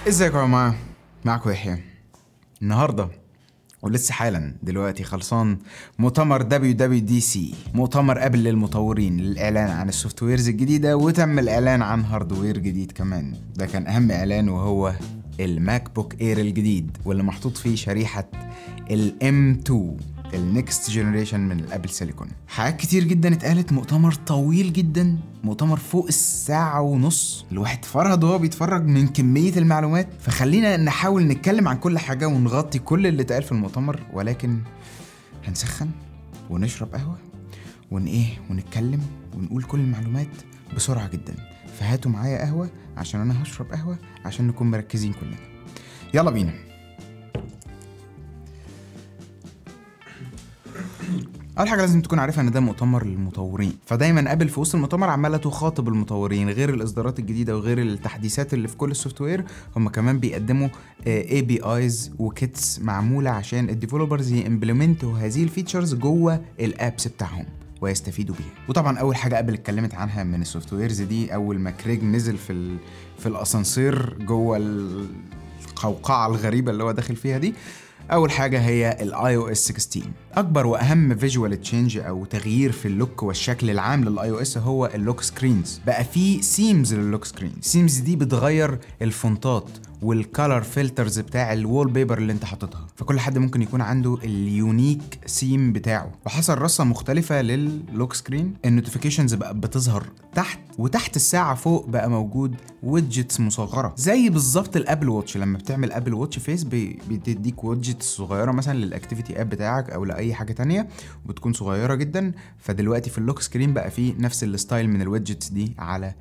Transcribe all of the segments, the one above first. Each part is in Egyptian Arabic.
ازيكم يا جماعه معاكم يحيى النهارده ولسه حالا دلوقتي خلصان مؤتمر دبليو دبليو دي سي مؤتمر ابل للمطورين للاعلان عن السوفت ويرز الجديده وتم الاعلان عن هاردوير جديد كمان ده كان اهم اعلان وهو الماك بوك اير الجديد واللي محطوط فيه شريحه الام 2 النكست جنريشن من الابل سيليكون حاجات كتير جدا اتقالت مؤتمر طويل جدا مؤتمر فوق الساعة ونص الواحد فرهد وهو بيتفرج من كمية المعلومات فخلينا نحاول نتكلم عن كل حاجة ونغطي كل اللي اتقال في المؤتمر ولكن هنسخن ونشرب قهوة ون ايه ونتكلم ونقول كل المعلومات بسرعة جدا فهاتوا معايا قهوة عشان انا هشرب قهوة عشان نكون مركزين كلنا يلا بينا اول حاجه لازم تكون عارفها ان ده مؤتمر للمطورين فدايما ابل في وسط المؤتمر عماله تخاطب المطورين غير الاصدارات الجديده وغير التحديثات اللي في كل السوفت وير هم كمان بيقدموا اي بي ايز وكيتس معموله عشان الديفلوبرز يمبلمنتوا هذه الفيتشرز جوه الابس بتاعهم ويستفيدوا بيها وطبعا اول حاجه ابل اتكلمت عنها من السوفت ويرز دي اول ما كريج نزل في ال... في الاسانسير جوه القوقعه الغريبه اللي هو داخل فيها دي اول حاجه هي الاي او اس 16 اكبر واهم فيجوال تشينج او تغيير في اللوك والشكل العام للاي او اس هو اللوك سكرينز بقى في سيمز للوك سكرين سيمز دي بتغير الفونتات والكالر فلترز بتاع الوول بيبر اللي انت حاططها فكل حد ممكن يكون عنده اليونيك سيم بتاعه وحصل رصه مختلفه لللوك سكرين النوتيفيكيشنز بقى بتظهر تحت وتحت الساعه فوق بقى موجود ويدجتس مصغره زي بالظبط الابل واتش لما بتعمل ابل واتش فيس بتديك ويدجتس صغيره مثلا للاكتيفيتي اب بتاعك او لاي حاجه تانية وبتكون صغيره جدا فدلوقتي في اللوك سكرين بقى فيه نفس الستايل من الويدجتس دي على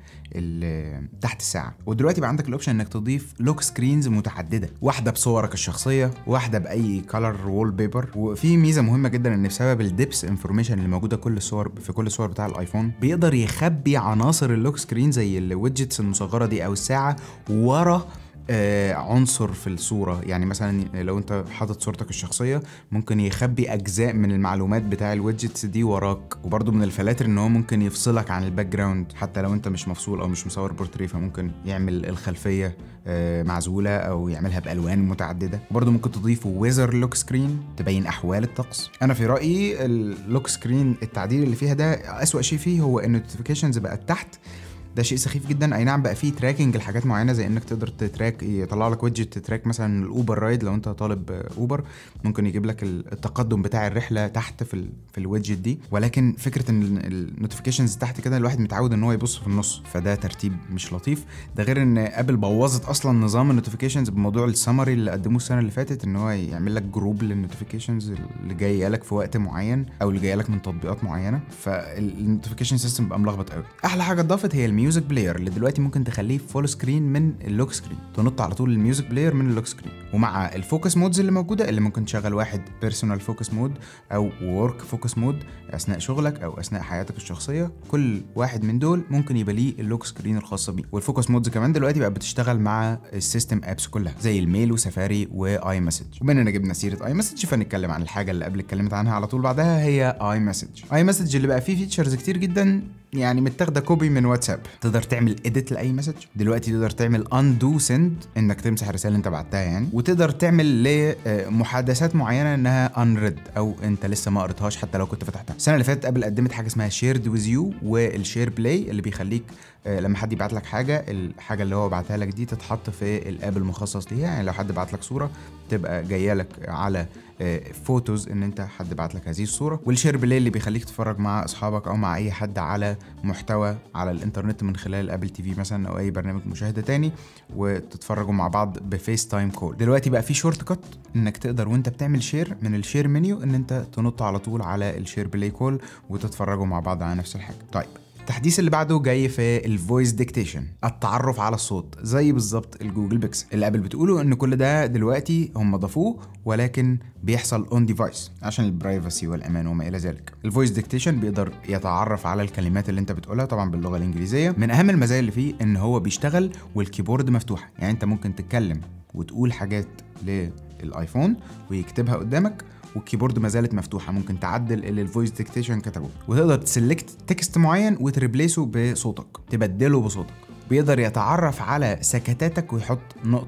تحت الساعه ودلوقتي بقى عندك الاوبشن انك تضيف لوك سكرينز متعدده واحده بصورك الشخصيه واحده باي كلر وول بيبر وفي ميزه مهمه جدا ان بسبب الديبس انفورميشن اللي موجوده كل الصور في كل الصور بتاع الايفون بيقدر يخبي عناصر اللوك سكرين زي الويدجتس المصغره دي او الساعه ورا آه عنصر في الصورة يعني مثلا لو انت حاطط صورتك الشخصية ممكن يخبي اجزاء من المعلومات بتاع الويدجتس دي وراك وبرده من الفلاتر ان هو ممكن يفصلك عن الباك جراوند حتى لو انت مش مفصول او مش مصور بورتريه فممكن يعمل الخلفية آه معزولة او يعملها بالوان متعددة وبرده ممكن تضيف ويزر لوك سكرين تبين احوال الطقس انا في رأيي اللوك سكرين التعديل اللي فيها ده اسوأ شيء فيه هو ان النوتيفيكيشنز بقت تحت ده شيء سخيف جدا اي نعم بقى فيه تراكنج لحاجات معينه زي انك تقدر تتراك يطلع لك ويدجت تتراك مثلا الاوبر رايد لو انت طالب اوبر ممكن يجيب لك التقدم بتاع الرحله تحت في ال في الويدجت دي ولكن فكره ان النوتيفيكيشنز تحت كده الواحد متعود ان هو يبص في النص فده ترتيب مش لطيف ده غير ان ابل بوظت اصلا نظام النوتيفيكيشنز بموضوع السمري اللي قدموه السنه اللي فاتت ان هو يعمل لك جروب للنوتيفيكيشنز اللي جايه لك في وقت معين او اللي جايه لك من تطبيقات معينه فالنوتيفيكيشن سيستم بقى ملخبط قوي احلى حاجه اتضافت هي الميوزك بلاير اللي دلوقتي ممكن تخليه فول سكرين من اللوك سكرين تنط على طول الميوزك بلاير من اللوك سكرين ومع الفوكس مودز اللي موجوده اللي ممكن تشغل واحد بيرسونال فوكس مود او ورك فوكس مود اثناء شغلك او اثناء حياتك الشخصيه كل واحد من دول ممكن يبقى ليه اللوك سكرين الخاصه بيه والفوكس مودز كمان دلوقتي بقى بتشتغل مع السيستم ابس كلها زي الميل وسفاري واي مسج وبما اننا جبنا سيره اي مسج فنتكلم عن الحاجه اللي قبل اتكلمت عنها على طول بعدها هي اي مسج اي مسج اللي بقى فيه فيتشرز كتير جدا يعني متاخده كوبي من واتساب تقدر تعمل اديت لاي مسج دلوقتي تقدر تعمل اندو سند انك تمسح الرساله اللي انت بعتها يعني وتقدر تعمل لمحادثات معينه انها انريد او انت لسه ما قريتهاش حتى لو كنت فتحتها السنه اللي فاتت ابل قدمت حاجه اسمها شيرد ويز يو والشير بلاي اللي بيخليك لما حد يبعت لك حاجه الحاجه اللي هو بعتها لك دي تتحط في الاب المخصص ليها يعني لو حد بعت لك صوره تبقى جايه لك على فوتوز ان انت حد بعت لك هذه الصوره والشير بلاي اللي بيخليك تتفرج مع اصحابك او مع اي حد على محتوى على الانترنت من خلال ابل تي في مثلا او اي برنامج مشاهده تاني وتتفرجوا مع بعض بفيس تايم كول دلوقتي بقى في شورت كات انك تقدر وانت بتعمل شير من الشير منيو ان انت تنط على طول على الشير بلاي كول وتتفرجوا مع بعض على نفس الحاجه طيب التحديث اللي بعده جاي في الفويس ديكتيشن التعرف على الصوت زي بالظبط الجوجل بيكسل اللي قبل بتقوله ان كل ده دلوقتي هم ضافوه ولكن بيحصل اون ديفايس عشان البرايفسي والامان وما الى ذلك الفويس ديكتيشن بيقدر يتعرف على الكلمات اللي انت بتقولها طبعا باللغه الانجليزيه من اهم المزايا اللي فيه ان هو بيشتغل والكيبورد مفتوحه يعني انت ممكن تتكلم وتقول حاجات للايفون ويكتبها قدامك والكيبورد ما زالت مفتوحه ممكن تعدل اللي الفويس ديكتيشن كتبه وتقدر تسلكت تكست معين وتريبليسه بصوتك تبدله بصوتك بيقدر يتعرف على سكتاتك ويحط نقطة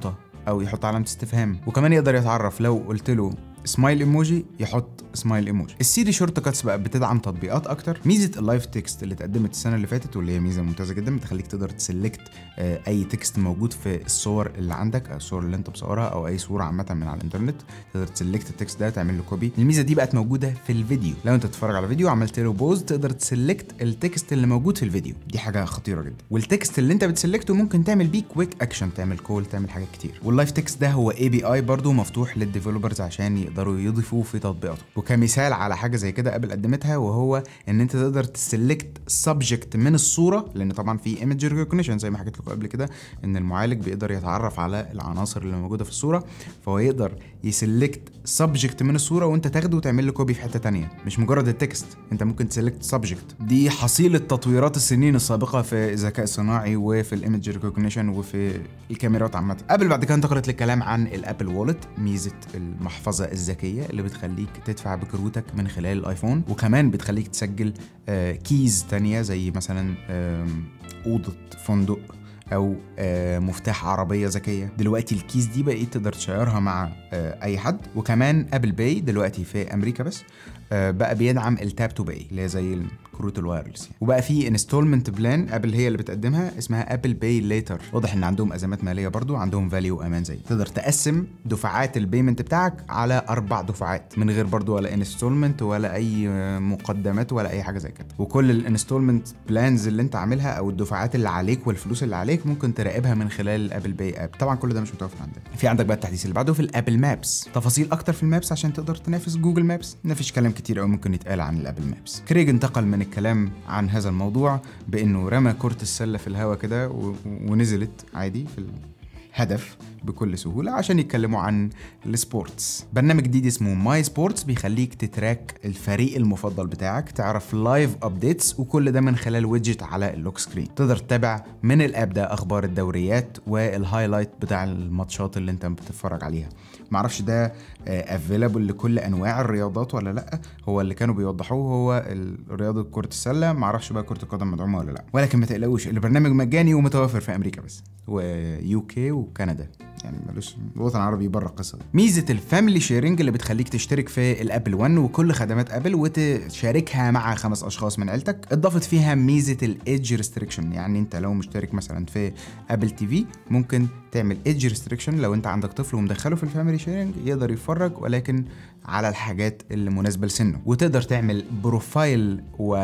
او يحط علامه استفهام وكمان يقدر يتعرف لو قلت له سمايل ايموجي يحط سمايل ايموجي السيري شورت كاتس بقى بتدعم تطبيقات اكتر ميزه اللايف تكست اللي اتقدمت السنه اللي فاتت واللي هي ميزه ممتازه جدا بتخليك تقدر تسلكت آه، اي تكست موجود في الصور اللي عندك او الصور اللي انت مصورها او اي صوره عامه من على الانترنت تقدر تسلكت التكست ده تعمل له كوبي الميزه دي بقت موجوده في الفيديو لو انت تتفرج على فيديو عملت له بوز تقدر تسلكت التكست اللي موجود في الفيديو دي حاجه خطيره جدا والتكست اللي انت بتسلكته ممكن تعمل بيه كويك اكشن تعمل كول تعمل حاجات كتير واللايف تكست ده هو اي بي اي برضه مفتوح للديفلوبرز عشان يقدروا يضيفوه في تطبيقاتهم وكمثال على حاجه زي كده ابل قدمتها وهو ان انت تقدر تسلكت سبجكت من الصوره لان طبعا في ايمج ريكوجنيشن زي ما حكيت لكم قبل كده ان المعالج بيقدر يتعرف على العناصر اللي موجوده في الصوره فهو يقدر يسلكت سبجكت من الصوره وانت تاخده وتعمل له كوبي في حته تانية مش مجرد التكست انت ممكن تسلكت سبجكت دي حصيله تطويرات السنين السابقه في الذكاء الصناعي وفي الايمج ريكوجنيشن وفي الكاميرات عامه ابل بعد كده انتقلت للكلام عن الابل وولت ميزه المحفظه الذكيه اللي بتخليك تدفع بكروتك من خلال الايفون وكمان بتخليك تسجل آه، كيز تانية زي مثلا آم، اوضه فندق او آه، مفتاح عربيه ذكيه دلوقتي الكيس دي بقيت تقدر تشيرها مع آه، اي حد وكمان ابل باي دلوقتي في امريكا بس آه، بقى بيدعم التاب تو باي اللي هي زي الكروت الوايرلس يعني. وبقى في انستولمنت بلان ابل هي اللي بتقدمها اسمها ابل باي ليتر واضح ان عندهم ازمات ماليه برضو عندهم فاليو امان زي تقدر تقسم دفعات البيمنت بتاعك على اربع دفعات من غير برضو ولا انستولمنت ولا اي آه، مقدمات ولا اي حاجه زي كده وكل الانستولمنت بلانز اللي انت عاملها او الدفعات اللي عليك والفلوس اللي عليك ممكن تراقبها من خلال الابل باي اب طبعا كل ده مش متوفر عندك في عندك بقى التحديث اللي بعده في الابل مابس تفاصيل اكتر في المابس عشان تقدر تنافس جوجل مابس مفيش كلام كتير قوي ممكن يتقال عن الابل مابس كريج انتقل من الكلام عن هذا الموضوع بانه رمى كرة السلة في الهواء كده و- ونزلت عادي في الهدف بكل سهولة عشان يتكلموا عن السبورتس برنامج جديد اسمه ماي سبورتس بيخليك تتراك الفريق المفضل بتاعك تعرف لايف ابديتس وكل ده من خلال ويدجت على اللوك سكرين تقدر تتابع من الاب ده اخبار الدوريات والهايلايت بتاع الماتشات اللي انت بتتفرج عليها معرفش ده افيلابل لكل انواع الرياضات ولا لا هو اللي كانوا بيوضحوه هو ال- رياضه كره السله معرفش بقى كره القدم مدعومه ولا لا ولكن ما تقلقوش البرنامج مجاني ومتوفر في امريكا بس ويو كي وكندا يعني ملوش الوطن العربي بره القصه دي ميزه الفاميلي شيرنج اللي بتخليك تشترك في الابل 1 وكل خدمات ابل وتشاركها مع خمس اشخاص من عيلتك اضافت فيها ميزه الايدج ريستريكشن يعني انت لو مشترك مثلا في ابل تي في ممكن تعمل ايدج ريستريكشن لو انت عندك طفل ومدخله في الفاميلي شيرنج يقدر يتفرج ولكن على الحاجات اللي مناسبه لسنه وتقدر تعمل بروفايل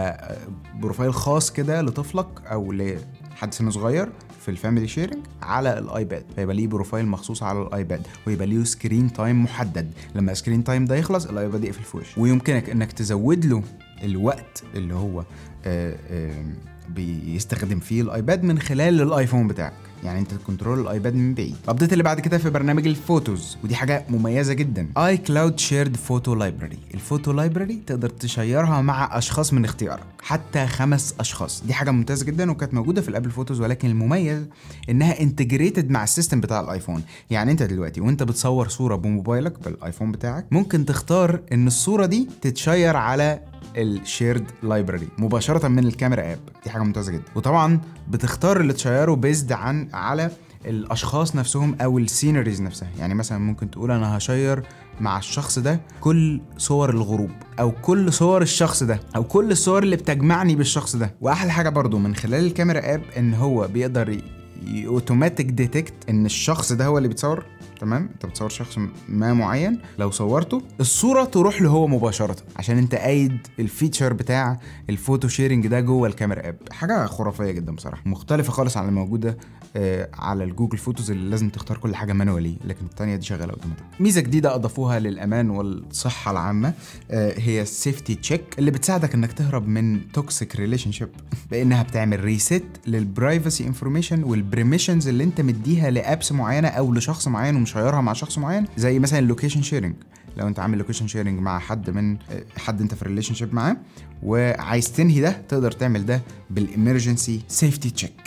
وبروفايل خاص كده لطفلك او لحد سنه صغير في الفاميلي شيرنج على الايباد فيبقى ليه بروفايل مخصوص على الايباد ويبقى ليه سكرين تايم محدد لما السكرين تايم ده يخلص الايباد يقفل في وشه ويمكنك انك تزود له الوقت اللي هو آه، آه، بيستخدم فيه الايباد من خلال الايفون بتاعك يعني انت تكنترول الايباد من بعيد الابديت اللي بعد كده في برنامج الفوتوز ودي حاجه مميزه جدا اي كلاود شيرد فوتو لايبراري الفوتو لايبراري تقدر تشيرها مع اشخاص من اختيارك حتى خمس اشخاص دي حاجه ممتازه جدا وكانت موجوده في الابل فوتوز ولكن المميز انها انتجريتد مع السيستم بتاع الايفون يعني انت دلوقتي وانت بتصور صوره بموبايلك بالايفون بتاعك ممكن تختار ان الصوره دي تتشير على الشيرد لايبراري مباشره من الكاميرا اب دي حاجه ممتازه جدا وطبعا بتختار اللي تشيره بيزد عن على الاشخاص نفسهم او السينريز نفسها يعني مثلا ممكن تقول انا هشير مع الشخص ده كل صور الغروب او كل صور الشخص ده او كل الصور اللي بتجمعني بالشخص ده واحلى حاجه برضو من خلال الكاميرا اب ان هو بيقدر اوتوماتيك ديتكت ان الشخص ده هو اللي بيتصور تمام انت بتصور شخص ما معين لو صورته الصوره تروح له هو مباشره عشان انت قايد الفيتشر بتاع الفوتو شيرنج ده جوه الكاميرا اب حاجه خرافيه جدا بصراحه مختلفه خالص عن اللي موجوده آه على الجوجل فوتوز اللي لازم تختار كل حاجه مانوالي لكن الثانيه دي شغاله اوتوماتيك ميزه جديده اضافوها للامان والصحه العامه آه هي السيفتي تشيك اللي بتساعدك انك تهرب من توكسيك ريليشن شيب بانها بتعمل ريسيت للبرايفسي انفورميشن والبريميشنز اللي انت مديها لابس معينه او لشخص معين ومشيرها مع شخص معين زي مثلا اللوكيشن شيرنج لو انت عامل لوكيشن شيرنج مع حد من آه، حد انت في ريليشن شيب معاه وعايز تنهي ده تقدر تعمل ده بالامرجنسي سيفتي تشيك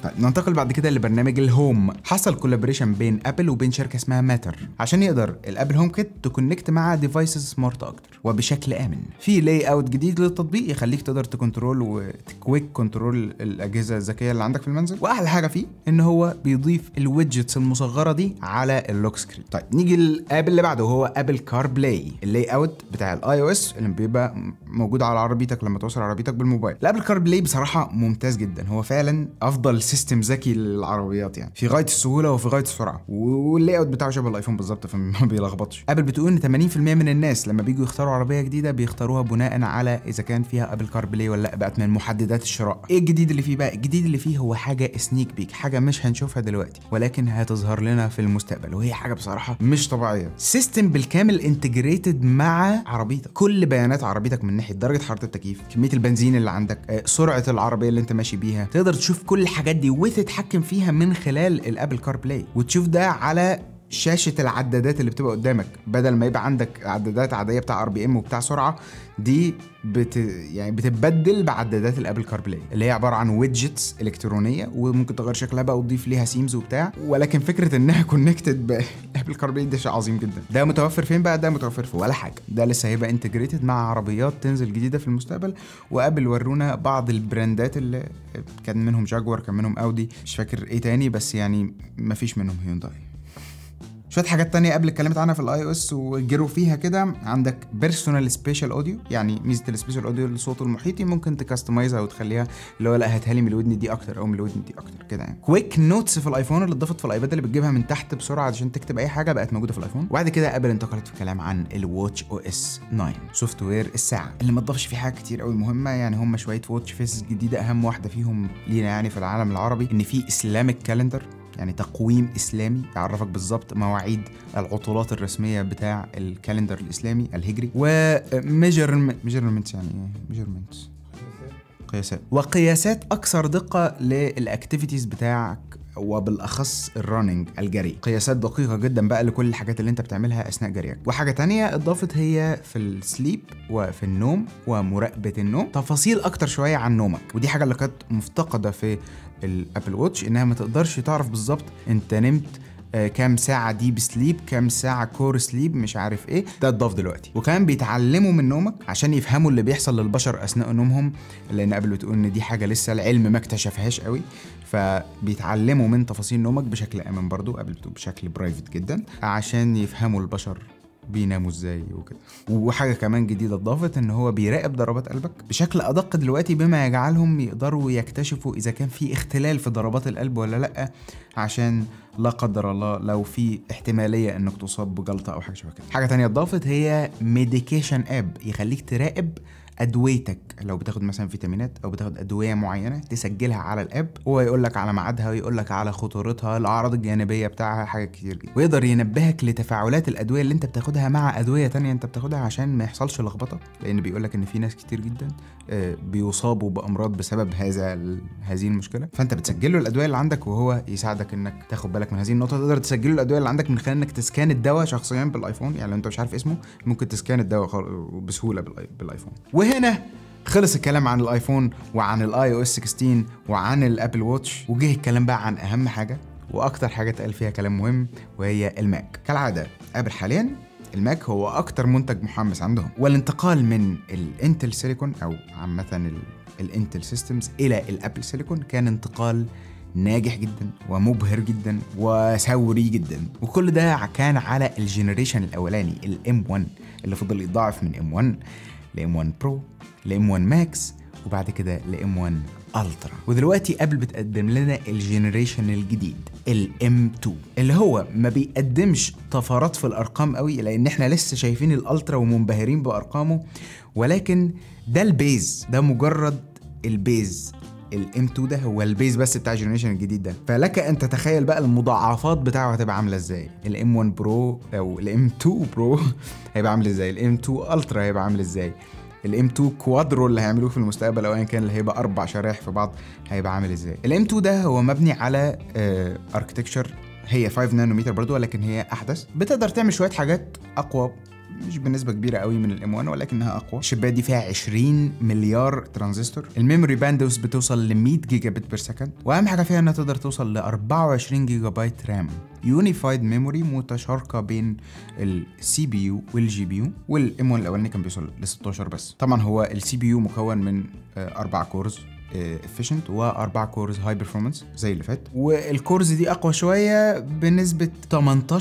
طيب ننتقل بعد كده لبرنامج الهوم حصل كولابوريشن بين ابل وبين شركه اسمها ماتر عشان يقدر الابل هوم كيت تكونكت مع ديفايسز سمارت اكتر وبشكل امن في لاي اوت جديد للتطبيق يخليك تقدر تكنترول وتكويك كنترول الاجهزه الذكيه اللي عندك في المنزل واحلى حاجه فيه ان هو بيضيف الويدجتس المصغره دي على اللوك سكرين طيب نيجي للاب اللي بعده وهو ابل كار بلاي اللاي اوت بتاع الاي او اس اللي بيبقى موجود على عربيتك لما توصل عربيتك بالموبايل الابل كار بلاي بصراحه ممتاز جدا هو فعلا افضل سيستم ذكي للعربيات يعني في غايه السهوله وفي غايه السرعه واللاي اوت بتاعه شبه الايفون بالظبط فما بيلخبطش ابل بتقول ان 80% من الناس لما بيجوا يختاروا عربيه جديده بيختاروها بناء على اذا كان فيها ابل كار بلاي ولا لا بقت من محددات الشراء ايه الجديد اللي فيه بقى الجديد اللي فيه هو حاجه سنيك بيك حاجه مش هنشوفها دلوقتي ولكن هتظهر لنا في المستقبل وهي حاجه بصراحه مش طبيعيه سيستم بالكامل انتجريتد مع عربيتك كل بيانات عربيتك من ناحيه درجه حراره التكييف كميه البنزين اللي عندك آه، سرعه العربيه اللي انت ماشي بيها تقدر تشوف كل الحاجات دي وتتحكم فيها من خلال الابل كار بلاي وتشوف ده على شاشه العدادات اللي بتبقى قدامك بدل ما يبقى عندك عدادات عاديه بتاع ار بي ام وبتاع سرعه دي بت يعني بتتبدل بعدادات الابل كار بلاي اللي هي عباره عن ويدجتس الكترونيه وممكن تغير شكلها بقى وتضيف ليها سيمز وبتاع ولكن فكره انها كونكتد بابل كار بلاي ده شيء عظيم جدا ده متوفر فين بقى ده متوفر في ولا حاجه ده لسه هيبقى انتجريتد مع عربيات تنزل جديده في المستقبل وابل ورونا بعض البراندات اللي كان منهم جاكوار كان منهم اودي مش فاكر ايه تاني بس يعني مفيش منهم هيونداي شويه حاجات تانية قبل اتكلمت عنها في الاي او اس وجروا فيها كده عندك بيرسونال سبيشال اوديو يعني ميزه السبيشال اوديو للصوت المحيطي ممكن تكستمايزها وتخليها اللي هو لا هاتها لي من الودن دي اكتر او من الودن دي اكتر كده يعني كويك نوتس في الايفون اللي اتضافت في الايباد اللي بتجيبها من تحت بسرعه عشان تكتب اي حاجه بقت موجوده في الايفون وبعد كده ابل انتقلت في كلام عن الواتش او اس 9 سوفت وير الساعه اللي ما اتضافش فيه حاجات كتير قوي مهمه يعني هم شويه واتش فيسز جديده اهم واحده فيهم لينا يعني في العالم العربي ان في اسلامك كالندر يعني تقويم اسلامي يعرفك بالظبط مواعيد العطلات الرسميه بتاع الكالندر الاسلامي الهجري وميجرمنت يعني ايه ميجرمنتس قياسات وقياسات اكثر دقه للاكتيفيتيز بتاعك وبالاخص الرننج الجري قياسات دقيقه جدا بقى لكل الحاجات اللي انت بتعملها اثناء جريك وحاجه تانية اضافت هي في السليب وفي النوم ومراقبه النوم تفاصيل اكتر شويه عن نومك ودي حاجه اللي كانت مفتقده في الابل واتش انها ما تقدرش تعرف بالظبط انت نمت آه، كام ساعة ديب سليب كام ساعة كور سليب مش عارف ايه ده اتضاف دلوقتي وكمان بيتعلموا من نومك عشان يفهموا اللي بيحصل للبشر اثناء نومهم لان قبل بتقول ان دي حاجة لسه العلم ما اكتشفهاش قوي فبيتعلموا من تفاصيل نومك بشكل امن برضو قبل بتقول بشكل برايفت جدا عشان يفهموا البشر بيناموا ازاي وكده وحاجه كمان جديده اتضافت ان هو بيراقب ضربات قلبك بشكل ادق دلوقتي بما يجعلهم يقدروا يكتشفوا اذا كان في اختلال في ضربات القلب ولا لا عشان لا قدر الله لو في احتماليه انك تصاب بجلطه او حاجه شبه كده حاجه تانية اتضافت هي ميديكيشن اب يخليك تراقب ادويتك لو بتاخد مثلا فيتامينات او بتاخد ادويه معينه تسجلها على الاب هو يقول لك على ميعادها ويقول لك على خطورتها الاعراض الجانبيه بتاعها حاجات كتير جدا ويقدر ينبهك لتفاعلات الادويه اللي انت بتاخدها مع ادويه تانية انت بتاخدها عشان ما يحصلش لخبطه لان بيقول لك ان في ناس كتير جدا آه، بيصابوا بامراض بسبب هذا ال- هذه المشكله فانت بتسجل له الادويه اللي عندك وهو يساعدك انك تاخد بالك من هذه النقطه تقدر تسجل له الادويه اللي عندك من خلال انك تسكان الدواء شخصيا بالايفون يعني لو انت مش عارف اسمه ممكن تسكان الدواء خال- بسهوله بالآي- بالايفون وهنا خلص الكلام عن الايفون وعن الاي او اس 16 وعن الابل واتش وجه الكلام بقى عن اهم حاجه واكتر حاجه اتقال فيها كلام مهم وهي الماك كالعاده ابل حاليا الماك هو اكتر منتج محمس عندهم والانتقال من الانتل سيليكون او عامه ال- الانتل سيستمز الى الابل سيليكون كان انتقال ناجح جدا ومبهر جدا وثوري جدا وكل ده كان على الجنريشن الاولاني الام 1 اللي فضل يتضاعف من ام 1 لام 1 برو لام 1 ماكس وبعد كده لام 1 الترا ودلوقتي ابل بتقدم لنا الجنريشن الجديد الام 2 اللي هو ما بيقدمش طفرات في الارقام قوي لان احنا لسه شايفين الالترا ومنبهرين بارقامه ولكن ده البيز ده مجرد البيز الام 2 ده هو البيز بس بتاع الجنريشن الجديد ده فلك ان تتخيل بقى المضاعفات بتاعه هتبقى عامله ازاي الام 1 برو او الام 2 برو هيبقى عامل ازاي الام 2 الترا هيبقى عامل ازاي الام 2 كوادرو اللي هيعملوه في المستقبل او ايا كان اللي هيبقى اربع شرايح في بعض هيبقى عامل ازاي الام 2 ده هو مبني على اركتكتشر هي 5 نانومتر برضو ولكن هي احدث بتقدر تعمل شويه حاجات اقوى مش بنسبه كبيره قوي من الام 1 ولكنها اقوى الشبايه دي فيها 20 مليار ترانزستور الميموري باندوث بتوصل ل 100 جيجا بت بير سكند واهم حاجه فيها انها تقدر توصل ل 24 جيجا بايت رام يونيفايد ميموري متشاركه بين السي بي يو والجي بي يو والام 1 الاولاني كان بيوصل ل 16 بس طبعا هو السي بي يو مكون من آه، اربع كورز افيشنت واربع كورز هاي بيرفورمانس زي اللي فات والكورز دي اقوى شويه بنسبه 18%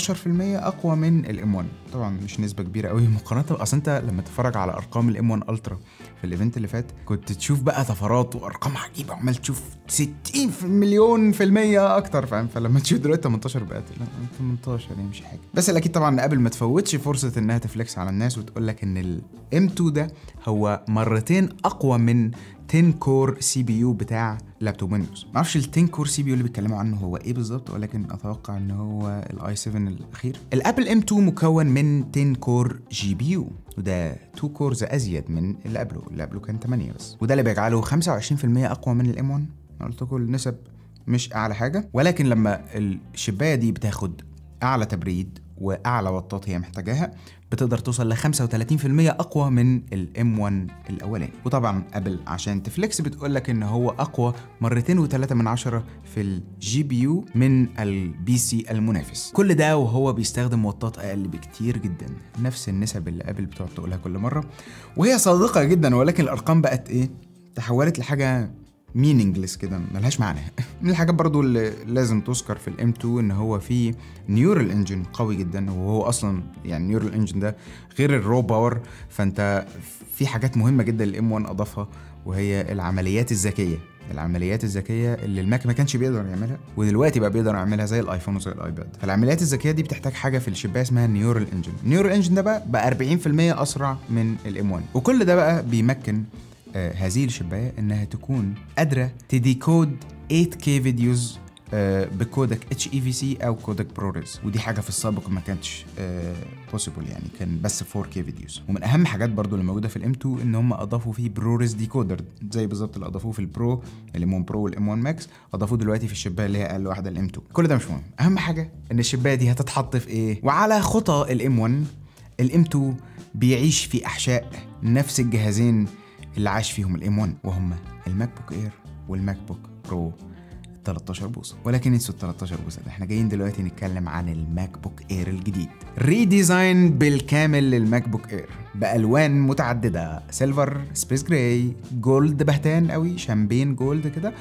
اقوى من الام 1 طبعا مش نسبه كبيره قوي مقارنه اصل انت لما تتفرج على ارقام الام 1 الترا في الايفنت اللي فات كنت تشوف بقى طفرات وارقام عجيبه عمال تشوف 60 في المليون في المية اكتر فاهم فلما تشوف دلوقتي 18 بقت لا 18 يعني مش حاجه بس الاكيد طبعا قبل ما تفوتش فرصه انها تفلكس على الناس وتقول لك ان الام 2 ده هو مرتين اقوى من 10 كور سي بي يو بتاع لابتوب ويندوز ما اعرفش ال 10 كور سي بي يو اللي بيتكلموا عنه هو ايه بالظبط ولكن اتوقع ان هو الاي 7 الاخير الابل ام 2 مكون من 10 كور جي بي يو وده 2 كورز ازيد من اللي قبله اللي قبله كان 8 بس وده اللي بيجعله 25% اقوى من الام 1 انا قلت لكم النسب مش اعلى حاجه ولكن لما الشبايه دي بتاخد اعلى تبريد واعلى وطات هي محتاجاها بتقدر توصل ل 35% اقوى من الام 1 الاولاني وطبعا ابل عشان تفلكس بتقول لك ان هو اقوى مرتين وثلاثة من عشرة في الجي بي يو من البي سي المنافس كل ده وهو بيستخدم وطات اقل بكتير جدا نفس النسب اللي ابل بتقعد تقولها كل مره وهي صادقه جدا ولكن الارقام بقت ايه تحولت لحاجه مينينجلس كده ملهاش معنى من الحاجات برضو اللي لازم تذكر في الام 2 ان هو في نيورال انجن قوي جدا وهو اصلا يعني نيورال انجن ده غير الرو باور فانت في حاجات مهمه جدا الام 1 اضافها وهي العمليات الذكيه العمليات الذكيه اللي الماك ما كانش بيقدر يعملها ودلوقتي بقى بيقدر يعملها زي الايفون وزي الايباد فالعمليات الذكيه دي بتحتاج حاجه في الشبايه اسمها نيورال انجن النيورال انجن ده بقى بقى 40% اسرع من الام 1 وكل ده بقى بيمكن آه هذه الشبايه انها تكون قادره تديكود 8K فيديوز آه بكودك اتش اي في سي او كودك بروريز ودي حاجه في السابق ما كانتش بوسيبل يعني كان بس 4K فيديوز ومن اهم حاجات برضو اللي موجوده في الام 2 ان هم اضافوا فيه بروريز ديكودر زي بالظبط اللي اضافوه في البرو الام 1 برو والام 1 ماكس اضافوه دلوقتي في الشبايه اللي هي اقل واحده الام 2 كل ده مش مهم اهم حاجه ان الشبايه دي هتتحط في ايه وعلى خطى الام 1 الام 2 بيعيش في احشاء نفس الجهازين اللي عاش فيهم الام 1 وهم الماك بوك اير والماك بوك برو 13 بوصه ولكن انسوا ال 13 بوصه ده احنا جايين دلوقتي نتكلم عن الماك بوك اير الجديد ريديزاين بالكامل للماك بوك اير بالوان متعدده سيلفر سبيس جراي جولد بهتان قوي شامبين جولد كده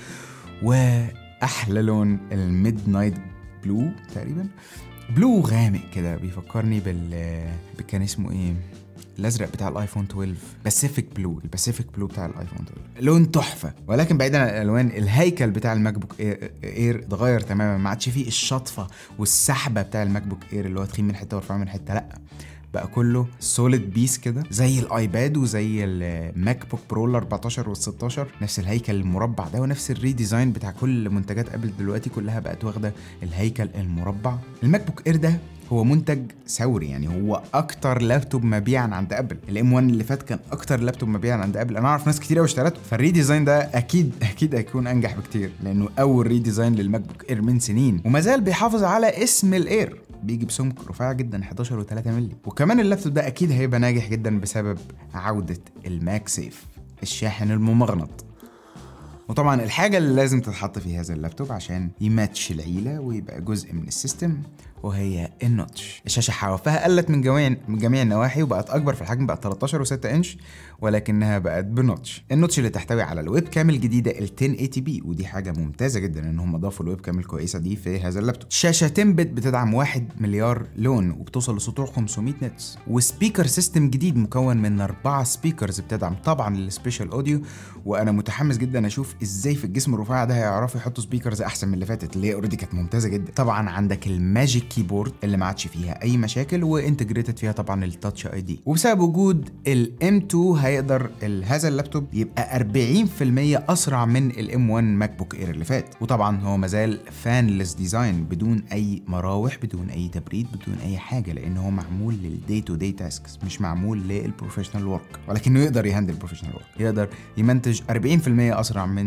واحلى لون الميد نايت بلو تقريبا بلو غامق كده بيفكرني بال كان اسمه ايه الازرق بتاع الايفون 12 باسيفيك بلو الباسيفيك بلو بتاع الايفون 12 لون تحفه ولكن بعيدا عن الالوان الهيكل بتاع الماك بوك اير اتغير تماما ما عادش فيه الشطفه والسحبه بتاع الماك بوك اير اللي هو تخين من حته ورفيع من حته لا بقى كله سوليد بيس كده زي الايباد وزي الماك بوك برو ال 14 وال 16 نفس الهيكل المربع ده ونفس الريديزاين بتاع كل منتجات ابل دلوقتي كلها بقت واخده الهيكل المربع الماك بوك اير ده هو منتج ثوري يعني هو اكتر لابتوب مبيعا عند ابل الام 1 اللي فات كان اكتر لابتوب مبيعا عند ابل انا اعرف ناس كتير قوي اشترته فالريديزاين ده اكيد اكيد هيكون انجح بكتير لانه اول ريديزاين للماك بوك اير من سنين وما زال بيحافظ على اسم الاير بيجي بسمك رفيع جدا 11 و3 مللي وكمان اللابتوب ده اكيد هيبقى ناجح جدا بسبب عوده الماك سيف الشاحن الممغنط وطبعا الحاجة اللي لازم تتحط في هذا اللابتوب عشان يماتش العيلة ويبقى جزء من السيستم وهي النوتش الشاشة حوافها قلت من جميع من جميع النواحي وبقت أكبر في الحجم بقت 13 و6 إنش ولكنها بقت بنوتش النوتش اللي تحتوي على الويب كام الجديدة ال 1080 بي ودي حاجة ممتازة جدا إن هم ضافوا الويب كام الكويسة دي في هذا اللابتوب شاشة 10 بت بتدعم 1 مليار لون وبتوصل لسطوع 500 نتس وسبيكر سيستم جديد مكون من أربعة سبيكرز بتدعم طبعا السبيشال أوديو وأنا متحمس جدا أشوف إزاي في الجسم الرفيع ده هيعرفوا يحطوا سبيكرز أحسن من اللي فاتت اللي هي أوريدي كانت ممتازة جدا طبعا عندك الماجيك كيبورد اللي ما عادش فيها اي مشاكل وانتجريتد فيها طبعا التاتش اي دي وبسبب وجود الام 2 هيقدر هذا اللابتوب يبقى 40% اسرع من الام 1 ماك بوك اير اللي فات وطبعا هو مازال فانلس ديزاين بدون اي مراوح بدون اي تبريد بدون اي حاجه لان هو معمول للدي تو دي تاسكس مش معمول للبروفيشنال ورك ولكنه يقدر يهندل البروفيشنال ورك يقدر يمنتج 40% اسرع من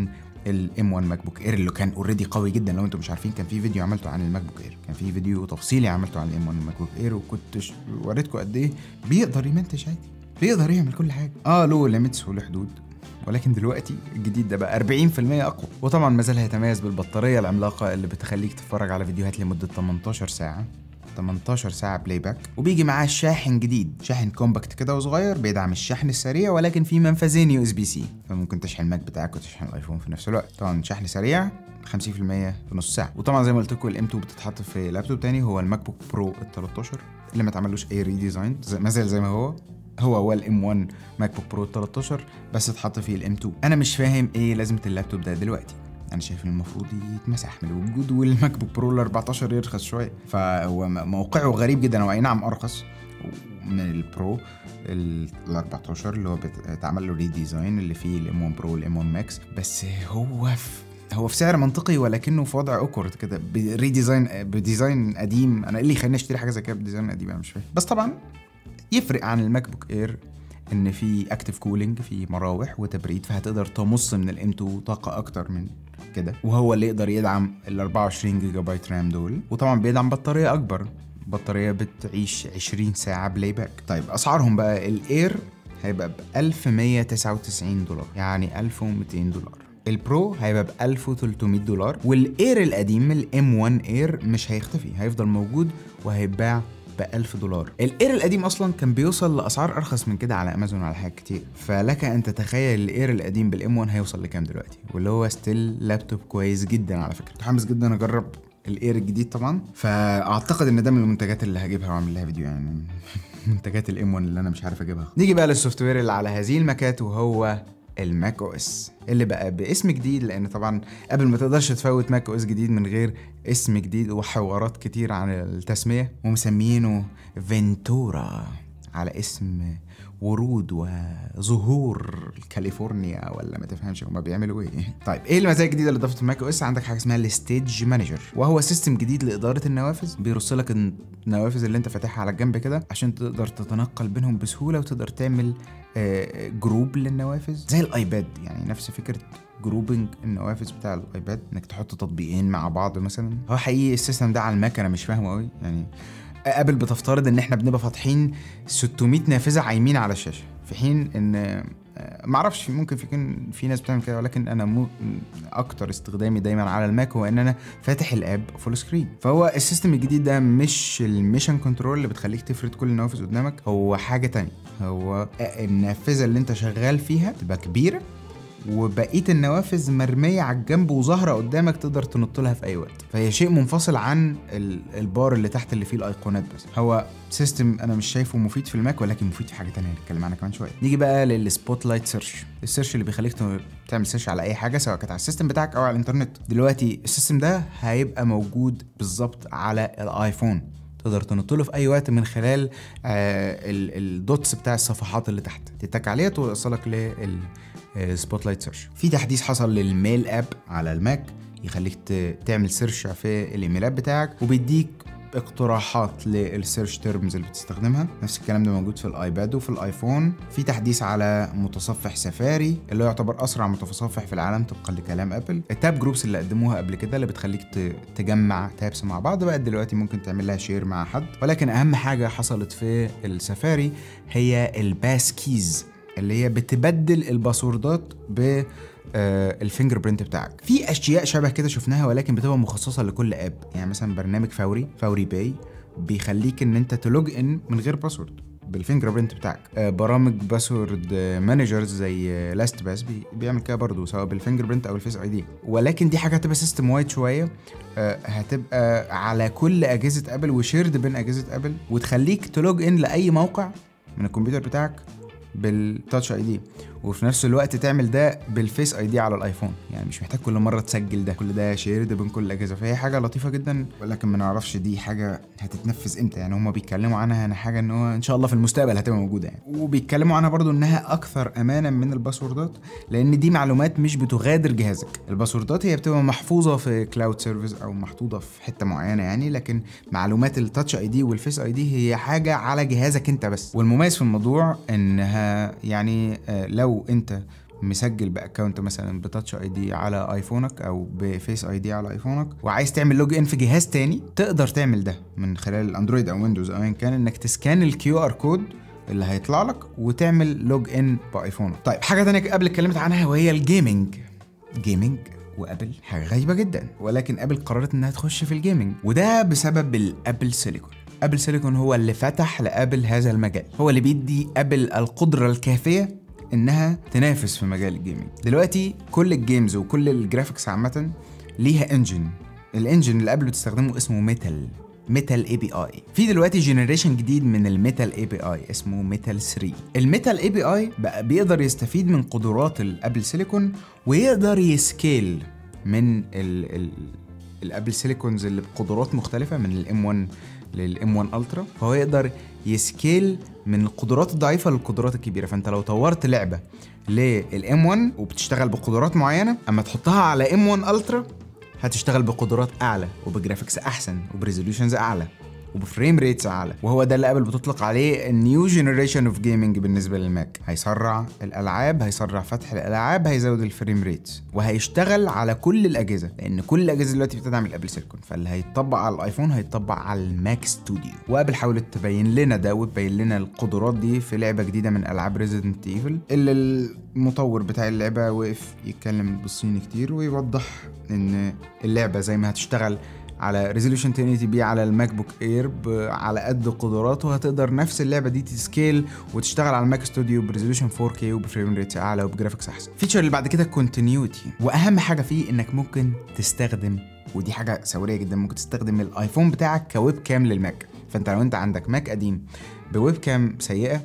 الام 1 ماك بوك اير اللي كان اوريدي قوي جدا لو انتم مش عارفين كان في فيديو عملته عن الماك بوك اير كان في فيديو تفصيلي عملته عن الام 1 ماك بوك اير وكنت ش- وريتكم قد ايه بيقدر يمنتج عادي بيقدر يعمل كل حاجه اه له ليميتس وله حدود ولكن دلوقتي الجديد ده بقى 40% اقوى وطبعا ما زال هيتميز بالبطاريه العملاقه اللي بتخليك تتفرج على فيديوهات لمده 18 ساعه 18 ساعة بلاي باك وبيجي معاه شاحن جديد شاحن كومباكت كده وصغير بيدعم الشحن السريع ولكن فيه منفذين يو اس بي سي فممكن تشحن الماك بتاعك وتشحن الايفون في نفس الوقت طبعا شحن سريع 50% في نص ساعة وطبعا زي ما قلت لكم الام 2 بتتحط في لابتوب تاني هو الماك بوك برو ال 13 اللي ما اتعملوش اي ريديزاين ما زال زي ما هو هو هو الام 1 ماك بوك برو 13 بس اتحط فيه الام 2 انا مش فاهم ايه لازمه اللابتوب ده دلوقتي انا شايف ان المفروض يتمسح من الوجود والماك بوك برو ال 14 يرخص شويه فهو م- موقعه غريب جدا هو اي نعم ارخص من البرو ال 14 اللي هو بت- اتعمل له ريديزاين اللي فيه الام 1 برو والام 1 ماكس بس هو في هو في سعر منطقي ولكنه في وضع اوكورد كده بريديزاين بديزاين قديم انا ايه اللي يخليني اشتري حاجه زي كده بديزاين قديم انا مش فاهم بس طبعا يفرق عن الماك بوك اير ان في اكتف كولينج في مراوح وتبريد فهتقدر تمص من الام 2 طاقه اكتر من كده وهو اللي يقدر يدعم ال 24 جيجا بايت رام دول وطبعا بيدعم بطاريه اكبر بطاريه بتعيش 20 ساعه بلاي باك طيب اسعارهم بقى الاير هيبقى ب 1199 دولار يعني 1200 دولار البرو هيبقى ب 1300 دولار والاير القديم الام 1 اير مش هيختفي هيفضل موجود وهيتباع ب 1000 دولار الاير القديم اصلا كان بيوصل لاسعار ارخص من كده على امازون وعلى حاجات كتير فلك ان تتخيل الاير القديم بالام 1 هيوصل لكام دلوقتي واللي هو ستيل لابتوب كويس جدا على فكره متحمس جدا اجرب الاير الجديد طبعا فاعتقد ان ده من المنتجات اللي هجيبها واعمل لها فيديو يعني منتجات الام 1 اللي انا مش عارف اجيبها نيجي بقى للسوفت وير اللي على هذه الماكات وهو الماك او اس اللي بقى باسم جديد لان طبعا قبل ما تقدرش تفوت ماك او اس جديد من غير اسم جديد وحوارات كتير عن التسميه ومسميينه فينتورا على اسم ورود وزهور كاليفورنيا ولا ما تفهمش هما بيعملوا ايه طيب ايه المزايا الجديده اللي ضافت الماك او اس عندك حاجه اسمها الستيج مانجر وهو سيستم جديد لاداره النوافذ بيرص لك النوافذ اللي انت فاتحها على الجنب كده عشان تقدر تتنقل بينهم بسهوله وتقدر تعمل آه، جروب للنوافذ زي الايباد يعني نفس فكره جروبنج النوافذ بتاع الايباد انك تحط تطبيقين مع بعض مثلا هو حقيقي السيستم ده على الماك انا مش فاهمه قوي يعني ابل بتفترض ان احنا بنبقى فاتحين 600 نافذه عايمين على الشاشه في حين ان آه، معرفش ممكن في كان في ناس بتعمل كده ولكن انا مو اكتر استخدامي دايما على الماك هو ان انا فاتح الاب فول سكرين فهو السيستم الجديد ده مش الميشن كنترول اللي بتخليك تفرد كل النوافذ قدامك هو حاجه تانية هو النافذه اللي انت شغال فيها تبقى كبيره وبقيه النوافذ مرميه على الجنب وظاهره قدامك تقدر تنط لها في اي وقت فهي شيء منفصل عن ال- البار اللي تحت اللي فيه الايقونات بس هو سيستم انا مش شايفه مفيد في الماك ولكن مفيد في حاجه تانية هنتكلم عنها كمان شويه نيجي بقى للسبوت لايت سيرش السيرش اللي بيخليك ت- تعمل سيرش على اي حاجه سواء كانت على السيستم بتاعك او على الانترنت دلوقتي السيستم ده هيبقى موجود بالظبط على الايفون تقدر تنط له في اي وقت من خلال آه الدوتس بتاع الصفحات اللي تحت تتك عليها توصلك لل سبوت لايت سيرش في تحديث حصل للميل اب على الماك يخليك ت- تعمل سيرش في الايميلات بتاعك وبيديك اقتراحات للسيرش تيرمز اللي بتستخدمها نفس الكلام ده موجود في الايباد وفي الايفون في تحديث على متصفح سفاري اللي هو يعتبر اسرع متصفح في العالم طبقا لكلام ابل التاب جروبس اللي قدموها قبل كده اللي بتخليك ت- تجمع تابس مع بعض بقت دلوقتي ممكن تعمل لها شير مع حد ولكن اهم حاجه حصلت في السفاري هي الباس كيز اللي هي بتبدل الباسوردات ب آه، الفينجر برينت بتاعك في اشياء شبه كده شفناها ولكن بتبقى مخصصه لكل اب يعني مثلا برنامج فوري فوري باي بيخليك ان انت تلوج ان من غير باسورد بالفينجر برينت بتاعك آه، برامج باسورد مانجرز زي لاست باس بي بيعمل كده برضه سواء بالفينجر برينت او الفيس اي دي ولكن دي حاجه هتبقى سيستم وايد شويه آه، هتبقى على كل اجهزه ابل وشيرد بين اجهزه ابل وتخليك تلوج ان لاي موقع من الكمبيوتر بتاعك بالتاتش اي دي وفي نفس الوقت تعمل ده بالفيس اي دي على الايفون يعني مش محتاج كل مره تسجل ده كل ده شيرد بين كل الاجهزه فهي حاجه لطيفه جدا ولكن ما نعرفش دي حاجه هتتنفذ امتى يعني هما بيتكلموا عنها انا حاجه ان هو ان شاء الله في المستقبل هتبقى موجوده يعني وبيتكلموا عنها برضو انها اكثر امانا من الباسوردات لان دي معلومات مش بتغادر جهازك الباسوردات هي بتبقى محفوظه في كلاود سيرفيس او محطوطه في حته معينه يعني لكن معلومات التاتش اي دي والفيس اي دي هي حاجه على جهازك انت بس والمميز في الموضوع انها يعني آه، لو انت مسجل باكونت مثلا بتاتش اي دي على ايفونك او بفيس اي دي على ايفونك وعايز تعمل لوج ان في جهاز تاني تقدر تعمل ده من خلال الاندرويد او ويندوز او ايا كان انك تسكان الكيو ار كود اللي هيطلع لك وتعمل لوج ان بايفونك طيب حاجه تانية قبل اتكلمت عنها وهي الجيمنج جيمنج وابل حاجه غريبه جدا ولكن ابل قررت انها تخش في الجيمنج وده بسبب الابل سيليكون ابل سيليكون هو اللي فتح لابل هذا المجال هو اللي بيدي ابل القدره الكافيه انها تنافس في مجال الجيمنج دلوقتي كل الجيمز وكل الجرافيكس عامه ليها انجن الانجن اللي ابل بتستخدمه اسمه ميتال ميتال اي بي اي في دلوقتي جنريشن جديد من الميتال اي بي اي اسمه ميتال 3 الميتال اي بي اي بقى بيقدر يستفيد من قدرات الابل سيليكون ويقدر يسكيل من ال ال الابل سيليكونز اللي بقدرات مختلفه من الام 1 للام 1 الترا فهو يقدر يسكيل من القدرات الضعيفه للقدرات الكبيره فانت لو طورت لعبه للام 1 وبتشتغل بقدرات معينه اما تحطها على ام 1 الترا هتشتغل بقدرات اعلى وبجرافيكس احسن وبريزولوشنز اعلى وبفريم ريتس اعلى وهو ده اللي ابل بتطلق عليه النيو جنريشن اوف جيمنج بالنسبه للماك هيسرع الالعاب هيسرع فتح الالعاب هيزود الفريم ريتس وهيشتغل على كل الاجهزه لان كل الاجهزه دلوقتي بتدعم الابل سيليكون فاللي هيتطبق على الايفون هيتطبق على الماك ستوديو وابل حاولت تبين لنا ده وتبين لنا القدرات دي في لعبه جديده من العاب ريزيدنت ايفل اللي المطور بتاع اللعبه وقف يتكلم بالصيني كتير ويوضح ان اللعبه زي ما هتشتغل على ريزولوشن 1080 بي على الماك بوك اير على قد قدراته هتقدر نفس اللعبه دي تسكيل وتشتغل على الماك ستوديو بريزولوشن 4K وبفريم ريت اعلى وبجرافيكس احسن الفيتشر اللي بعد كده كونتينيوتي واهم حاجه فيه انك ممكن تستخدم ودي حاجه ثوريه جدا ممكن تستخدم الايفون بتاعك كويب كام للماك فانت لو انت عندك ماك قديم بويب كام سيئه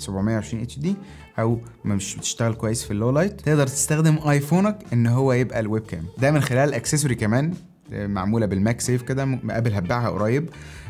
720 اتش دي او مش بتشتغل كويس في اللو لايت تقدر تستخدم ايفونك ان هو يبقى الويب كام ده من خلال اكسسوري كمان معموله بالماك سيف كده مقابل هتباعها قريب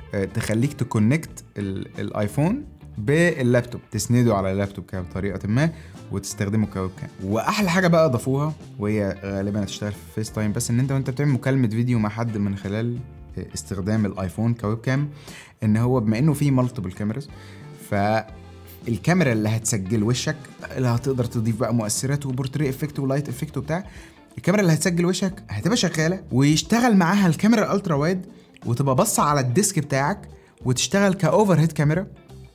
تخليك تكونكت الايفون باللابتوب تسنده على اللابتوب كده بطريقه ما وتستخدمه كويب كام واحلى حاجه بقى اضافوها وهي غالبا هتشتغل في فيس تايم بس ان انت وانت بتعمل مكالمه فيديو مع حد من خلال استخدام الايفون كويب كام ان هو بما انه فيه مالتيبل كاميراز ف الكاميرا اللي هتسجل وشك اللي هتقدر تضيف بقى مؤثرات وبورتري افكت ولايت افكت وبتاع الكاميرا اللي هتسجل وشك هتبقى شغاله ويشتغل معاها الكاميرا الالترا وايد وتبقى باصه على الديسك بتاعك وتشتغل كاوفر هيد كاميرا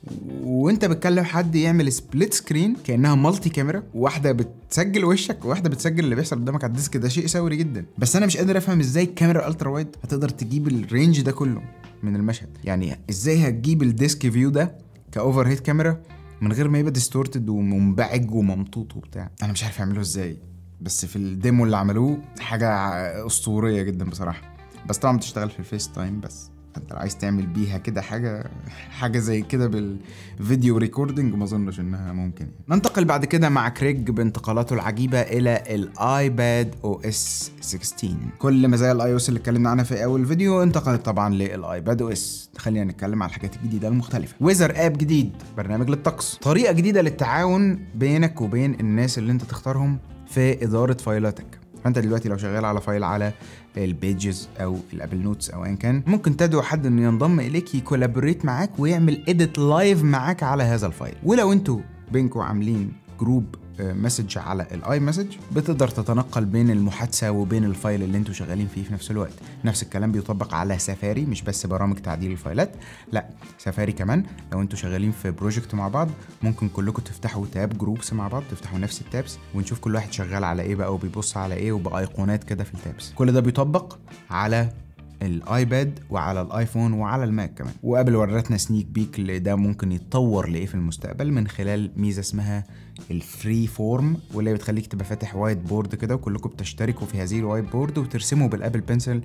وانت بتكلم حد يعمل سبليت سكرين كانها مالتي كاميرا واحده بتسجل وشك وواحده بتسجل اللي بيحصل قدامك على الديسك ده شيء ثوري جدا بس انا مش قادر افهم ازاي الكاميرا الالترا وايد هتقدر تجيب الرينج ده كله من المشهد يعني ازاي هتجيب الديسك فيو ده كاوفر هيد كاميرا من غير ما يبقى ديستورتد ومنبعج وممطوط وبتاع انا مش عارف يعملوه ازاي بس في الديمو اللي عملوه حاجه اسطوريه جدا بصراحه بس طبعا بتشتغل في الفيس تايم بس انت لو عايز تعمل بيها كده حاجه حاجه زي كده بالفيديو ريكوردنج ما اظنش انها ممكن يعني. ننتقل بعد كده مع كريج بانتقالاته العجيبه الى الايباد او اس 16 كل مزايا الاي او اس اللي اتكلمنا عنها في اول فيديو انتقلت طبعا للايباد او اس خلينا نتكلم على الحاجات الجديده المختلفه ويزر اب جديد برنامج للطقس طريقه جديده للتعاون بينك وبين الناس اللي انت تختارهم في اداره فايلاتك فانت دلوقتي لو شغال على فايل على البيجز او الابل نوتس او ايا كان ممكن تدعو حد انه ينضم اليك يكولابوريت معاك ويعمل اديت لايف معاك على هذا الفايل ولو انتوا بينكم عاملين جروب مسج على الاي مسج بتقدر تتنقل بين المحادثه وبين الفايل اللي انتوا شغالين فيه في نفس الوقت نفس الكلام بيطبق على سفاري مش بس برامج تعديل الفايلات لا سفاري كمان لو انتوا شغالين في بروجكت مع بعض ممكن كلكم تفتحوا تاب جروبس مع بعض تفتحوا نفس التابس ونشوف كل واحد شغال على ايه بقى وبيبص على ايه وبايقونات كده في التابس كل ده بيطبق على الايباد وعلى الايفون وعلى الماك كمان وقبل ورتنا سنيك بيك لده ممكن يتطور لايه في المستقبل من خلال ميزه اسمها الفري فورم واللي بتخليك تبقى فاتح وايت بورد كده وكلكم بتشتركوا في هذه الوايت بورد وترسموا بالابل بنسل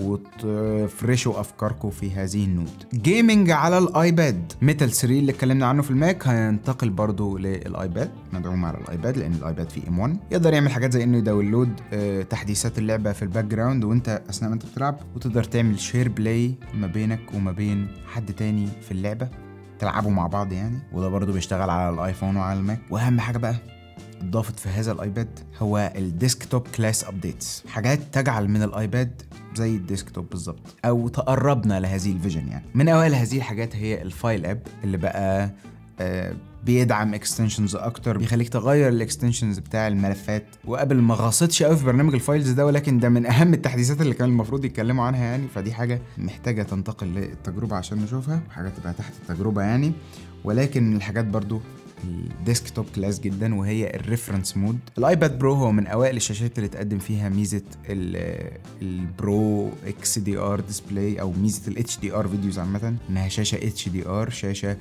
وتفرشوا افكاركم في هذه النوت جيمنج على الايباد ميتال 3 اللي اتكلمنا عنه في الماك هينتقل برضو للايباد مدعوم على الايباد لان الايباد فيه ام 1 يقدر يعمل حاجات زي انه يداونلود تحديثات اللعبه في الباك جراوند وانت اثناء ما انت بتلعب وتقدر تعمل شير بلاي ما بينك وما بين حد تاني في اللعبه تلعبوا مع بعض يعني وده برضو بيشتغل على الايفون وعلى الماك واهم حاجه بقى اتضافت في هذا الايباد هو الديسكتوب كلاس ابديتس حاجات تجعل من الايباد زي الديسكتوب بالظبط او تقربنا لهذه الفيجن يعني من اوائل هذه الحاجات هي الفايل اب اللي بقى آه بيدعم اكستنشنز اكتر بيخليك تغير الاكستنشنز بتاع الملفات وقبل ما غصتش قوي في برنامج الفايلز ده ولكن ده من اهم التحديثات اللي كان المفروض يتكلموا عنها يعني فدي حاجه محتاجه تنتقل للتجربه عشان نشوفها حاجه تبقى تحت التجربه يعني ولكن من الحاجات برضو الديسكتوب كلاس جدا وهي الريفرنس مود الايباد برو هو من اوائل الشاشات اللي تقدم فيها ميزه البرو اكس دي ار ديسبلاي او ميزه الاتش دي ار فيديوز عامه انها شاشه اتش دي ار شاشه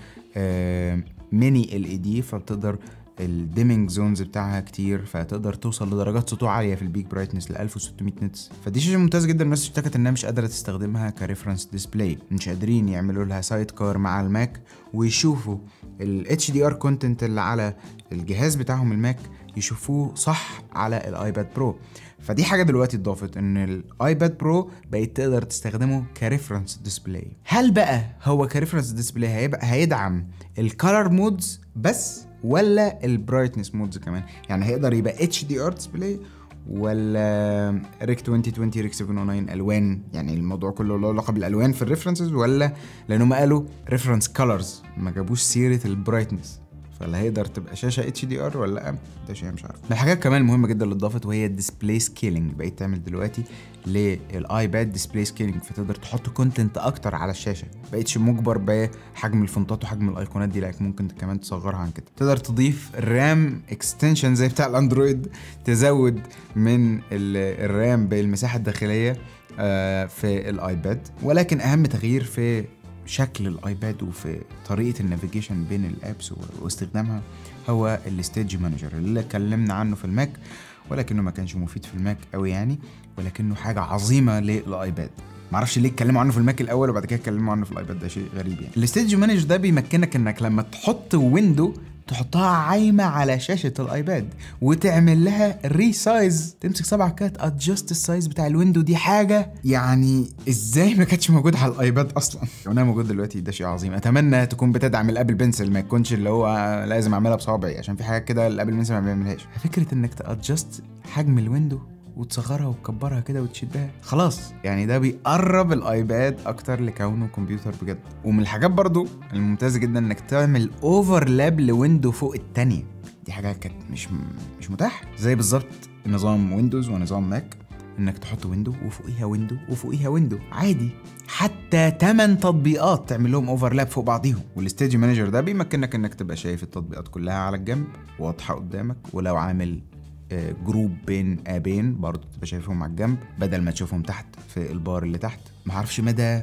ميني ال اي دي فبتقدر الديمينج زونز بتاعها كتير فتقدر توصل لدرجات سطوع عاليه في البيك برايتنس ل 1600 نتس فدي شاشه ممتازه جدا الناس اشتكت انها مش قادره تستخدمها كريفرنس ديسبلاي مش قادرين يعملوا لها سايد كار مع الماك ويشوفوا الاتش دي ار كونتنت اللي على الجهاز بتاعهم الماك يشوفوه صح على الايباد برو فدي حاجه دلوقتي اتضافت ان الايباد برو بقيت تقدر تستخدمه كريفرنس ديسبلاي هل بقى هو كريفرنس ديسبلاي هيبقى هيدعم الكالر مودز بس ولا البرايتنس مودز كمان يعني هيقدر يبقى اتش دي ار ديسبلاي ولا ريك 2020 ريك 709 الوان يعني الموضوع كله له علاقه بالالوان في الريفرنسز ولا لانهم قالوا ريفرنس كولرز ما جابوش سيره البرايتنس فلا هيقدر تبقى شاشه اتش دي ار ولا لا ده شيء مش عارف من الحاجات كمان المهمه جدا اللي اتضافت وهي الديسبلاي سكيلينج بقيت تعمل دلوقتي للايباد ديسبلاي سكيلينج فتقدر تحط كونتنت اكتر على الشاشه بقيتش مجبر بحجم الفونتات وحجم الايقونات دي لكن ممكن كمان تصغرها عن كده تقدر تضيف الرام اكستنشن زي بتاع الاندرويد تزود من الرام بالمساحه الداخليه في الايباد ولكن اهم تغيير في شكل الايباد وفي طريقه النافيجيشن بين الابس واستخدامها هو الستيج مانجر اللي اتكلمنا عنه في الماك ولكنه ما كانش مفيد في الماك قوي يعني ولكنه حاجه عظيمه للايباد معرفش ليه اتكلموا عنه في الماك الاول وبعد كده اتكلموا عنه في الايباد ده شيء غريب يعني الستيج مانجر ده بيمكنك انك لما تحط ويندو تحطها عايمه على شاشه الايباد وتعمل لها ريسايز تمسك صبعك كده ادجست السايز بتاع الويندو دي حاجه يعني ازاي ما كانتش موجوده على الايباد اصلا لو انها موجود دلوقتي ده شيء عظيم اتمنى تكون بتدعم الابل بنسل ما يكونش اللي هو لازم اعملها بصوابعي عشان في حاجات كده الابل بنسل ما بيعملهاش فكره انك تادجست حجم الويندو وتصغرها وتكبرها كده وتشدها خلاص يعني ده بيقرب الايباد اكتر لكونه كمبيوتر بجد ومن الحاجات برضو الممتازه جدا انك تعمل اوفرلاب لويندو فوق التانية دي حاجه كانت مش مش متاحه زي بالظبط نظام ويندوز ونظام ماك انك تحط ويندو وفوقيها ويندو وفوقيها ويندو عادي حتى 8 تطبيقات تعمل لهم اوفرلاب فوق بعضيهم والستيج مانجر ده بيمكنك انك تبقى شايف التطبيقات كلها على الجنب واضحه قدامك ولو عامل جروب بين ابين برضه تبقى شايفهم على الجنب بدل ما تشوفهم تحت في البار اللي تحت معرفش مدى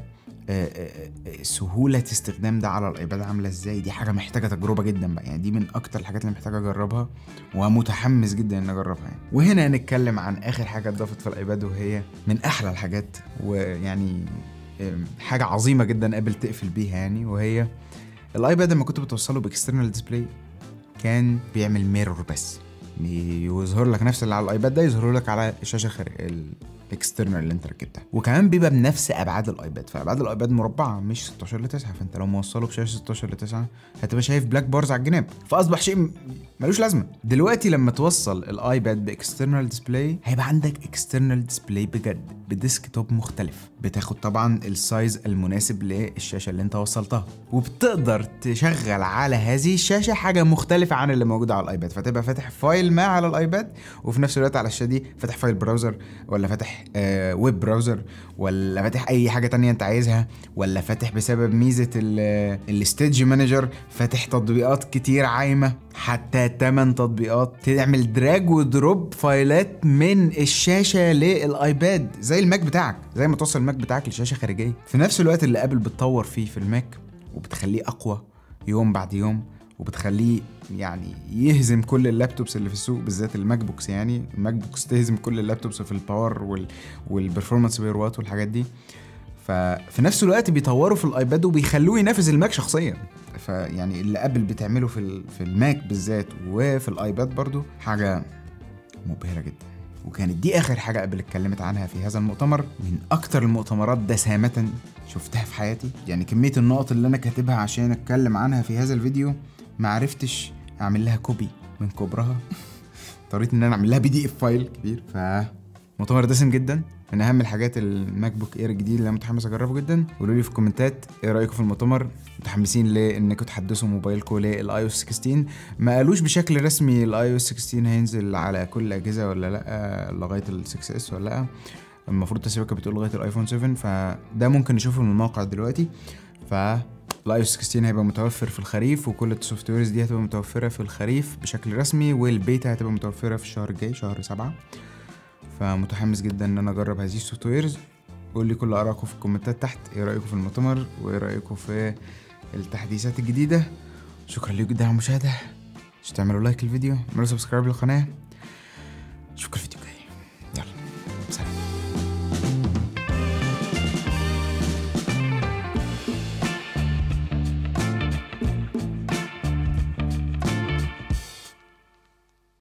سهولة استخدام ده على الايباد عاملة ازاي دي حاجة محتاجة تجربة جدا بقى يعني دي من اكتر الحاجات اللي محتاجة اجربها ومتحمس جدا ان اجربها يعني وهنا هنتكلم عن اخر حاجة اتضافت في الايباد وهي من احلى الحاجات ويعني حاجة عظيمة جدا قبل تقفل بيها يعني وهي الايباد لما كنت بتوصله باكسترنال ديسبلاي كان بيعمل ميرور بس يظهر لك نفس اللي على الايباد ده يظهر لك على الشاشه الخارج الاكسترنال اللي انت ركبتها وكمان بيبقى بنفس ابعاد الايباد فابعاد الايباد مربعه مش 16 ل 9 فانت لو موصله بشاشه 16 ل 9 هتبقى شايف بلاك بارز على الجناب فاصبح شيء ملوش لازمه دلوقتي لما توصل الايباد باكسترنال ديسبلاي هيبقى عندك اكسترنال ديسبلاي بجد بديسك توب مختلف بتاخد طبعا السايز المناسب للشاشه اللي انت وصلتها وبتقدر تشغل على هذه الشاشه حاجه مختلفه عن اللي موجوده على الايباد فتبقى فاتح فايل ما على الايباد وفي نفس الوقت على الشاشه دي فاتح فايل براوزر ولا فاتح آه ويب براوزر ولا فاتح اي حاجه تانية انت عايزها ولا فاتح بسبب ميزه الستيج مانجر فاتح تطبيقات كتير عايمه حتى 8 تطبيقات تعمل دراج ودروب فايلات من الشاشه للايباد زي الماك بتاعك زي ما توصل الماك بتاعك لشاشه خارجيه في نفس الوقت اللي ابل بتطور فيه في الماك وبتخليه اقوى يوم بعد يوم وبتخليه يعني يهزم كل اللابتوبس اللي في السوق بالذات الماك بوكس يعني الماك بوكس تهزم كل اللابتوبس في الباور وال والبرفورمانس بيروات والحاجات دي ففي نفس الوقت بيطوروا في الايباد وبيخلوه ينافس الماك شخصيا فيعني اللي ابل بتعمله في في الماك بالذات وفي الايباد برضو حاجه مبهره جدا وكانت دي اخر حاجه ابل اتكلمت عنها في هذا المؤتمر من اكتر المؤتمرات دسامه شفتها في حياتي يعني كميه النقط اللي انا كاتبها عشان اتكلم عنها في هذا الفيديو ما عرفتش اعمل لها كوبي من كبرها اضطريت ان انا اعمل لها بي دي اف فايل كبير ف مؤتمر دسم جدا من اهم الحاجات الماك بوك اير الجديد اللي انا متحمس اجربه جدا قولوا لي في الكومنتات ايه رايكم في المؤتمر متحمسين لانكم تحدثوا موبايلكم للاي او اس 16 ما قالوش بشكل رسمي الاي او اس 16 هينزل على كل الاجهزه ولا لا لغايه ال 6 اس ولا لا المفروض تسيبك بتقول لغايه الايفون 7 فده ممكن نشوفه من الموقع دلوقتي ف الاي او 16 هيبقى متوفر في الخريف وكل السوفت ويرز دي هتبقى متوفره في الخريف بشكل رسمي والبيتا هتبقى متوفره في الشهر الجاي شهر سبعة فمتحمس جدا ان انا اجرب هذه السوفت ويرز قول لي كل ارائكم في الكومنتات تحت ايه رايكم في المؤتمر وايه رايكم في التحديثات الجديده شكرا لكم جدا على المشاهده مش تعملوا لايك للفيديو اعملوا سبسكرايب للقناه اشوفكم الفيديو